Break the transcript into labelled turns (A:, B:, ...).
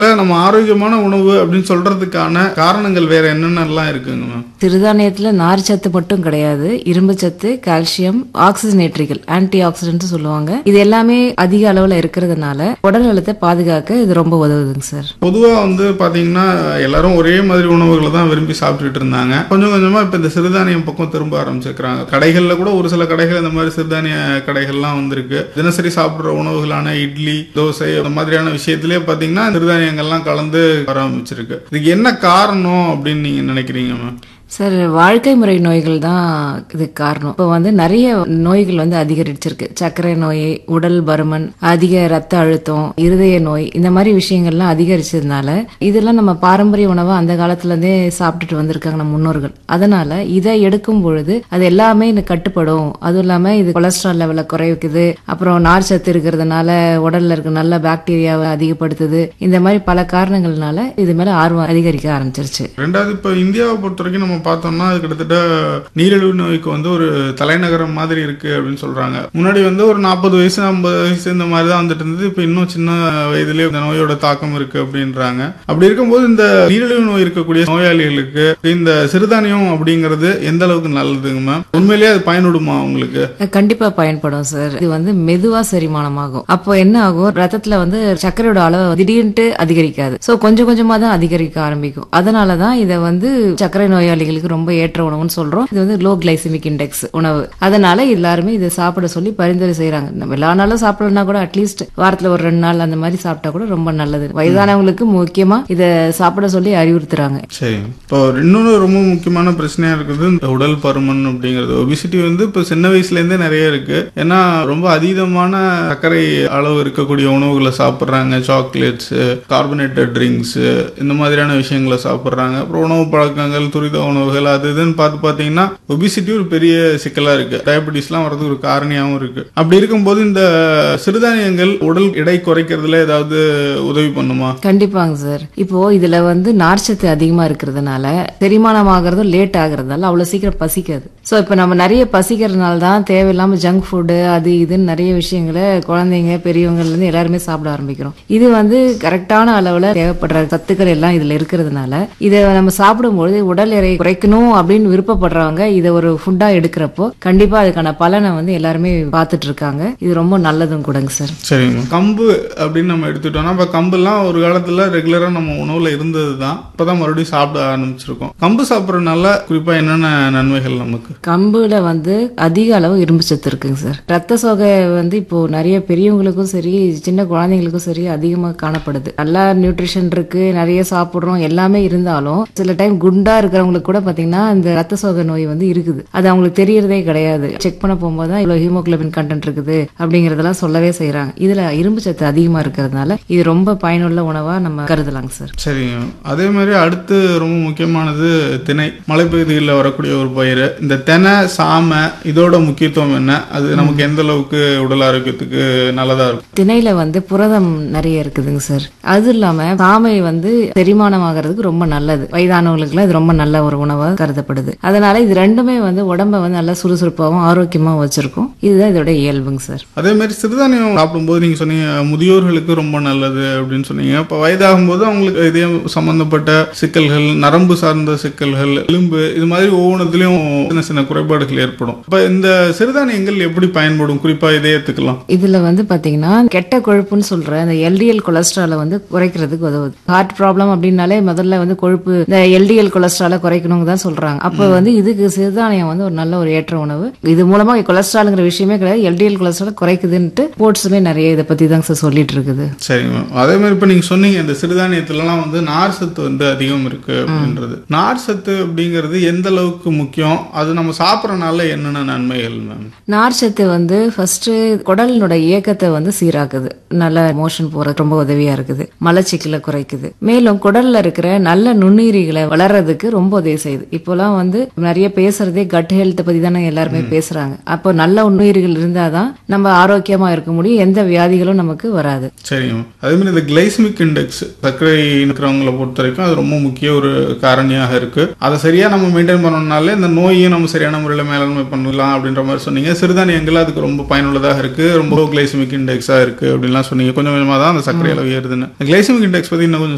A: நம்ம ஆரோக்கியமான உணவு அப்படின்னு சொல்றதுக்கான காரணங்கள் வேற என்னென்னலாம் இருக்குங்க மேம்
B: சிறுதானியத்துல நார் சத்து மட்டும் கிடையாது இரும்பு சத்து கால்சியம் ஆக்சிஜனேட்டரிகள் ஆன்டி ஆக்சிடென்ட் சொல்லுவாங்க இது எல்லாமே அதிக அளவுல இருக்கிறதுனால உடல் நலத்தை பாதுகாக்க இது ரொம்ப உதவுதுங்க சார்
A: பொதுவா வந்து பாத்தீங்கன்னா எல்லாரும் ஒரே மாதிரி உணவுகளை தான் விரும்பி சாப்பிட்டுட்டு இருந்தாங்க கொஞ்சம் கொஞ்சமா இப்ப இந்த சிறுதானியம் பக்கம் திரும்ப ஆரம்பிச்சிருக்கிறாங்க கடைகள்ல கூட ஒரு சில கடைகள் இந்த மாதிரி சிறுதானிய கடைகள்லாம் வந்திருக்கு தினசரி சாப்பிடுற உணவுகளான இட்லி தோசை அந்த மாதிரியான விஷயத்திலே பாத்தீங்கன்னா சிறுதானியங்கள்லாம் கலந்து வர ஆரம்பிச்சிருக்கு இதுக்கு என்ன காரணம் அப்படின்னு நீங்க நினைக்கிறீங்க மேம்
B: சார் வாழ்க்கை முறை நோய்கள் தான் இதுக்கு காரணம் இப்போ வந்து நிறைய நோய்கள் வந்து அதிகரிச்சிருக்கு சர்க்கரை நோய் உடல் பருமன் அதிக ரத்த அழுத்தம் இருதய நோய் இந்த மாதிரி விஷயங்கள்லாம் அதிகரிச்சதுனால இதெல்லாம் நம்ம பாரம்பரிய உணவை அந்த காலத்துல இருந்தே சாப்பிட்டுட்டு வந்திருக்காங்க நம்ம முன்னோர்கள் அதனால இதை எடுக்கும் பொழுது அது எல்லாமே இந்த கட்டுப்படும் அதுவும் இல்லாம இது கொலஸ்ட்ரால் லெவலை குறைக்குது அப்புறம் நார் சத்து இருக்கிறதுனால உடல்ல இருக்க நல்ல பாக்டீரியாவை அதிகப்படுத்துது இந்த மாதிரி பல காரணங்கள்னால இது மேல ஆர்வம் அதிகரிக்க ஆரம்பிச்சிருச்சு
A: ரெண்டாவது இப்போ இந்தியாவை பொறுத்த வரைக்கும் நம்ம பார்த்தோம்னா அது கிட்டத்தட்ட நீரிழிவு நோய்க்கு வந்து ஒரு தலைநகரம் மாதிரி இருக்கு அப்படின்னு சொல்றாங்க முன்னாடி வந்து ஒரு நாற்பது வயசு ஐம்பது வயசு இந்த மாதிரி தான் வந்துட்டு இருந்தது இப்போ இன்னும் சின்ன வயதிலே இந்த நோயோட தாக்கம் இருக்கு அப்படின்றாங்க அப்படி இருக்கும்போது இந்த நீரிழிவு நோய் இருக்கக்கூடிய நோயாளிகளுக்கு இந்த சிறுதானியம் அப்படிங்கிறது எந்த அளவுக்கு நல்லதுங்க மேம் உண்மையிலேயே அது பயனுடுமா உங்களுக்கு
B: கண்டிப்பா பயன்படும் சார் இது வந்து மெதுவா செரிமானமாகும் அப்போ என்ன ஆகும் ரத்தத்துல வந்து சர்க்கரையோட அளவு திடீர்னு அதிகரிக்காது சோ கொஞ்சம் கொஞ்சமா தான் அதிகரிக்க ஆரம்பிக்கும் அதனாலதான் இதை வந்து சர்க்கரை நோயாளிகளுக்கு ரொம்ப ஏற்ற உணவுன்னு சொல்றோம் இது வந்து லோ கிளைசிமிக் இண்டெக்ஸ் உணவு அதனால எல்லாருமே இதை சாப்பிட சொல்லி பரிந்துரை செய்யறாங்க நம்ம எல்லா நாளும் சாப்பிடலன்னா கூட அட்லீஸ்ட் வாரத்துல ஒரு ரெண்டு நாள் அந்த மாதிரி சாப்பிட்டா கூட ரொம்ப நல்லது வயதானவங்களுக்கு முக்கியமா இதை சாப்பிட சொல்லி அறிவுறுத்துறாங்க
A: சரி இப்போ இன்னொன்று ரொம்ப முக்கியமான பிரச்சனையா இருக்குது இந்த உடல் பருமன் அப்படிங்கிறது ஒபிசிட்டி வந்து இப்போ சின்ன வயசுல இருந்தே நிறைய இருக்கு ஏன்னா ரொம்ப அதீதமான சர்க்கரை அளவு இருக்கக்கூடிய உணவுகளை சாப்பிட்றாங்க சாக்லேட்ஸ் கார்பனேட்டட் ட்ரிங்க்ஸ் இந்த மாதிரியான விஷயங்களை சாப்பிட்றாங்க அப்புறம் உணவு பழக்கங்கள் துரித உணவுகள் அது இதுன்னு பார்த்து பார்த்தீங்கன்னா ஒபிசிட்டி ஒரு பெரிய சிக்கலா இருக்கு டயபெட்டிஸ்லாம் வரதுக்கு ஒரு காரணியாகவும் இருக்கு அப்படி இருக்கும்போது இந்த சிறுதானியங்கள் உடல் எடை குறைக்கிறதுல ஏதாவது உதவி பண்ணுமா
B: கண்டிப்பாங்க சார் இப்போ இதுல வந்து நார்ச்சத்து அதிகமா இருக்கிறதுனால செரிமானம் ஆகிறதும் லேட் ஆகுறதால அவ்வளவு சீக்கிரம் பசிக்காது சோ இப்போ நம்ம நிறைய பசிக்கிறதுனால தான் தேவையில்லாம ஜங்க் ஃபுட்டு அது இதுன்னு நிறைய விஷயங்களை குழந்தைங்க பெரியவங்கல இருந்து எல்லாருமே சாப்பிட ஆரம்பிக்கிறோம் இது வந்து கரெக்டான அளவுல தேவைப்படுற சத்துக்கள் எல்லாம் இதுல இருக்கிறதுனால இதை நம்ம சாப்பிடும்போது உடல் எடை குறைக்கணும் அப்படின்னு விருப்பப்படுறவங்க இதை ஒரு ஃபுட்டா எடுக்கிறப்போ கண்டிப்பா அதுக்கான பலனை வந்து எல்லாருமே பார்த்துட்டு இருக்காங்க இது ரொம்ப நல்லதும் கூடங்க சார்
A: சரிங்க கம்பு அப்படின்னு நம்ம எடுத்துட்டோம்னா இப்போ கம்புலாம் ஒரு காலத்துல ரெகுலரா நம்ம உணவுல இருந்தது தான் இப்பதான் மறுபடியும் சாப்பிட ஆரம்பிச்சிருக்கோம் கம்பு சாப்பிட்றதுனால குறிப்பா என்னென்ன நன்மைகள் நமக்கு
B: கம்புல வந்து அதிக அளவு இரும்பு சத்து இருக்குங்க சார் ரத்த சோகை வந்து இப்போ நிறைய பெரியவங்களுக்கும் சரி சின்ன குழந்தைங்களுக்கும் சரி அதிகமாக காணப்படுது நல்லா நியூட்ரிஷன் இருக்கு நிறைய சாப்பிட்றோம் எல்லாமே இருந்தாலும் சில டைம் குண்டா இருக்கிறவங்களுக்கு கூட பாத்தீங்கன்னா இந்த ரத்த சோகை நோய் வந்து இருக்குது அது அவங்களுக்கு தெரியறதே கிடையாது செக் பண்ண போகும்போது தான் இவ்வளவு ஹீமோகுளோபின் கண்டென்ட் இருக்குது அப்படிங்கறதெல்லாம் சொல்லவே செய்றாங்க இதுல இரும்பு சத்து அதிகமா இருக்கிறதுனால இது ரொம்ப பயனுள்ள உணவா நம்ம கருதலாங்க சார்
A: சரிங்க அதே மாதிரி அடுத்து ரொம்ப முக்கியமானது திணை மலைப்பகுதிகளில் வரக்கூடிய ஒரு பயிர் இந்த தெனை சாமை இதோட முக்கியத்துவம் என்ன அது நமக்கு எந்த அளவுக்கு உடல் ஆரோக்கியத்துக்கு நல்லதா இருக்கும்
B: திணையில வந்து புரதம் நிறைய இருக்குதுங்க சார் அது இல்லாம சாமை வந்து செரிமானம் ஆகிறதுக்கு ரொம்ப நல்லது வயதானவங்களுக்குலாம் இது ரொம்ப நல்ல ஒரு உணவா கருதப்படுது அதனால இது ரெண்டுமே வந்து உடம்ப வந்து நல்லா சுறுசுறுப்பாகவும் ஆரோக்கியமாகவும் வச்சிருக்கும் இதுதான் இதோட இயல்புங்க சார்
A: அதே மாதிரி சிறுதானியம் சாப்பிடும்போது நீங்க சொன்னீங்க முதியோர்களுக்கு ரொம்ப நல்லது அப்படின்னு சொன்னீங்க இப்போ வயதாகும் போது அவங்களுக்கு இதயம் சம்பந்தப்பட்ட சிக்கல்கள் நரம்பு சார்ந்த சிக்கல்கள் எலும்பு இது மாதிரி ஒவ்வொன்றதுலயும் சின்ன சின்ன குறைபாடுகள் ஏற்படும் இப்போ இந்த சிறுதானியங்கள் எப்படி பயன்படும் குறிப்பா இதயத்துக்கெல்லாம்
B: இதுல வந்து பாத்தீங்கன்னா கெட்ட கொழுப்புன்னு சொல்ற இந்த எல்டிஎல் கொலஸ்ட்ராலை வந்து குறைக்கிறதுக்கு உதவுது ஹார்ட் ப்ராப்ளம் அப்படின்னாலே முதல்ல வந்து கொழுப்பு இந்த எல்டிஎல் கொலஸ்ட்ராலை குறைக்கணுங்க தான் சொல்றாங்க அப்ப வந்து இதுக்கு சிறுதானியம் வந்து ஒரு நல்ல ஒரு ஏற்ற உணவு இது மூலமா கொலஸ்ட்ரால்ங்கிற விஷயமே கிடையாது எல்டிஎல் கொலஸ்ட்ரால் குறைக்குதுன்ட்டு ஸ்போர்ட்ஸுமே நிறைய இதை பத்தி தாங்க சார் சொல்லிட்டு இருக்குது
A: சரிங்க மேம் அதே மாதிரி இப்போ நீங்க சொன்னீங்க இந்த சிறுதானியத்துலலாம் வந்து நார் சத்து வந்து அதிகம் இருக்கு அப்படின்றது நார் சத்து அப்படிங்கிறது எந்த அளவுக்கு முக்கியம் அது நம்ம சாப்பிட்றனால என்னென்ன நன்மைகள் மேம்
B: நார்ச்சத்து வந்து ஃபர்ஸ்ட் குடலினோட இயக்கத்தை வந்து சீராக்குது நல்ல மோஷன் போறது ரொம்ப உதவியா இருக்குது மலச்சிக்கலை குறைக்குது மேலும் குடல்ல இருக்கிற நல்ல நுண்ணுயிரிகளை வளர்றதுக்கு ரொம்ப உதவி செய்யுது இப்போலாம் வந்து நிறைய பேசுறதே கட் ஹெல்த் பத்தி தானே எல்லாருமே பேசுறாங்க அப்போ நல்ல நுண்ணுயிரிகள் இருந்தாதான் நம்ம ஆரோக்கியமா இருக்க முடியும் எந்த வியாதிகளும் நமக்கு வராது
A: சரிங்க மேம் அதே மாதிரி இந்த கிளைசமிக் இண்டெக்ஸ் சர்க்கரை இருக்கிறவங்களை பொறுத்த வரைக்கும் அது ரொம்ப முக்கிய ஒரு காரணியாக இருக்கு அதை சரியா நம்ம மெயின்டைன் பண்ணணும்னாலே இந்த நோயையும் நம்ம சரியான முறையில் மேலாண்மை பண்ணலாம் அப்படின்ற மாதிரி சொன்னீங்க சிறுதானியங்கள் அதுக்கு ரொம்ப பயனுள்ளதாக இருக்கு ரொம்ப கிளைசமிக் இண்டெக்ஸா இருக்கு அப்படின்லாம் சொன்னீங்க கொஞ்சம் கொஞ்சமாக தான் அந்த சர்க்கரை அளவு ஏறுதுன்னு கிளைசமிக் இண்டெக்ஸ் பத்தி இன்னும் கொஞ்சம்